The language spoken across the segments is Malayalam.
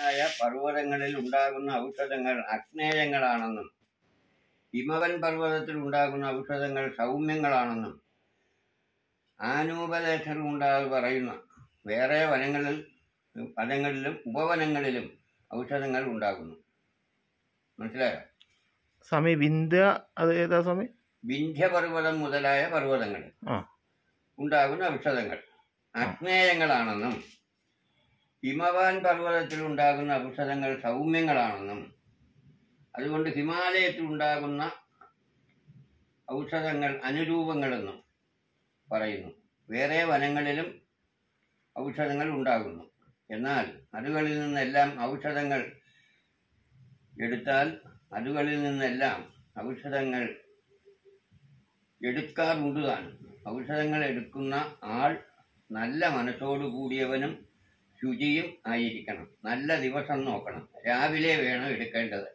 മുതലായ പർവ്വതങ്ങളിൽ ഉണ്ടാകുന്ന ഔഷധങ്ങൾ അഗ്നേയങ്ങളാണെന്നും ഹിമവൻ പർവ്വതത്തിൽ ഉണ്ടാകുന്ന ഔഷധങ്ങൾ സൗമ്യങ്ങളാണെന്നും ആനൂപദേശത്തിൽ ഉണ്ടാകുക പറയുന്ന വേറെ വനങ്ങളിൽ വനങ്ങളിലും ഉപവനങ്ങളിലും ഔഷധങ്ങൾ ഉണ്ടാകുന്നു മനസ്സിലായോ സ്വാമി വിന്ധ്യ അത് ഏതാ സ്വാമി വിന്ധ്യപർവ്വതം മുതലായ പർവ്വതങ്ങളിൽ ആ ഉണ്ടാകുന്ന ഔഷധങ്ങൾ അഗ്നേയങ്ങളാണെന്നും ഹിമവാൻ പർവ്വതത്തിൽ ഉണ്ടാകുന്ന ഔഷധങ്ങൾ സൗമ്യങ്ങളാണെന്നും അതുകൊണ്ട് ഹിമാലയത്തിൽ ഉണ്ടാകുന്ന ഔഷധങ്ങൾ അനുരൂപങ്ങളെന്നും പറയുന്നു വേറെ വനങ്ങളിലും ഔഷധങ്ങൾ ഉണ്ടാകുന്നു എന്നാൽ അതുകളിൽ നിന്നെല്ലാം ഔഷധങ്ങൾ എടുത്താൽ അതുകളിൽ നിന്നെല്ലാം ഔഷധങ്ങൾ എടുക്കാറുണ്ട് താനും ഔഷധങ്ങൾ എടുക്കുന്ന ആൾ നല്ല മനസ്സോടു കൂടിയവനും ശുചിയും ആയിരിക്കണം നല്ല ദിവസം നോക്കണം രാവിലെ വേണം എടുക്കേണ്ടത്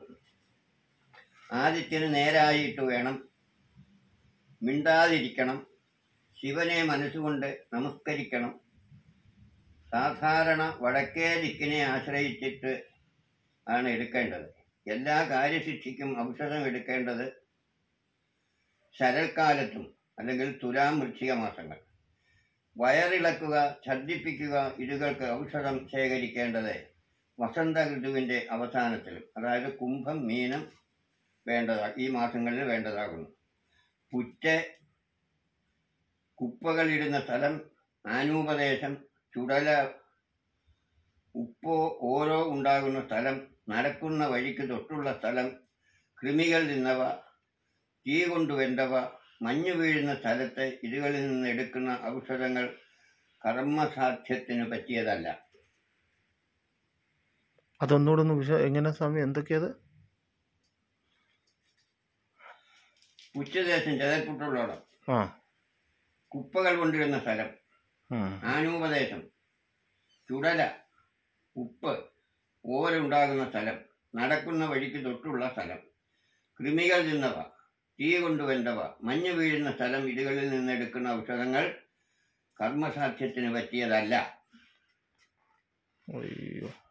ആദിത്യന് നേരായിട്ട് വേണം മിണ്ടാതിരിക്കണം ശിവനെ മനസ്സുകൊണ്ട് നമസ്കരിക്കണം സാധാരണ വടക്കേ ദിക്കിനെ ആശ്രയിച്ചിട്ട് ആണ് എടുക്കേണ്ടത് എല്ലാ കാര്യശിക്ഷിക്കും ഔഷധം എടുക്കേണ്ടത് ശരൽക്കാലത്തും അല്ലെങ്കിൽ തുലാം വൃശ്ചിക മാസങ്ങൾ വയറിളക്കുക ഛർദ്ദിപ്പിക്കുക ഇതുകൾക്ക് ഔഷധം ശേഖരിക്കേണ്ടത് വസന്ത ഋതുവിൻ്റെ അവസാനത്തിലും അതായത് കുംഭം മീനം വേണ്ടതാ ഈ മാസങ്ങളിൽ വേണ്ടതാകുന്നു പുറ്റ് കുപ്പകളിടുന്ന സ്ഥലം ആനൂപദേശം ചുടല ഉപ്പോ ഓരോ ഉണ്ടാകുന്ന സ്ഥലം നടക്കുന്ന വഴിക്ക് തൊട്ടുള്ള സ്ഥലം കൃമികൾ നിന്നവ തീ കൊണ്ടുവരേണ്ടവ മഞ്ഞു വീഴുന്ന സ്ഥലത്ത് ഇതുകളിൽ നിന്ന് എടുക്കുന്ന ഔഷധങ്ങൾ കർമ്മസാധ്യത്തിന് പറ്റിയതല്ല അതൊന്നുകൂടെ ഒന്ന് വിശ എങ്ങനെ സ്വാമി എന്തൊക്കെയത് ഉച്ചദേശം ചെതൽപുട്ടുള്ളോടം ആ കുപ്പകൾ കൊണ്ടിരുന്ന സ്ഥലം ഉം. ആനൂപദേശം ചുടല ഉപ്പ് ഓരുണ്ടാകുന്ന സ്ഥലം നടക്കുന്ന വഴിക്ക് തൊട്ടുള്ള സ്ഥലം കൃമികൾ തിന്നവ തീ കൊണ്ടുവരേണ്ടവ മഞ്ഞ് വീഴുന്ന സ്ഥലം ഇതുകളിൽ നിന്നെടുക്കുന്ന ഔഷധങ്ങൾ കർമ്മസാധ്യത്തിന് പറ്റിയതല്ല അയ്യോ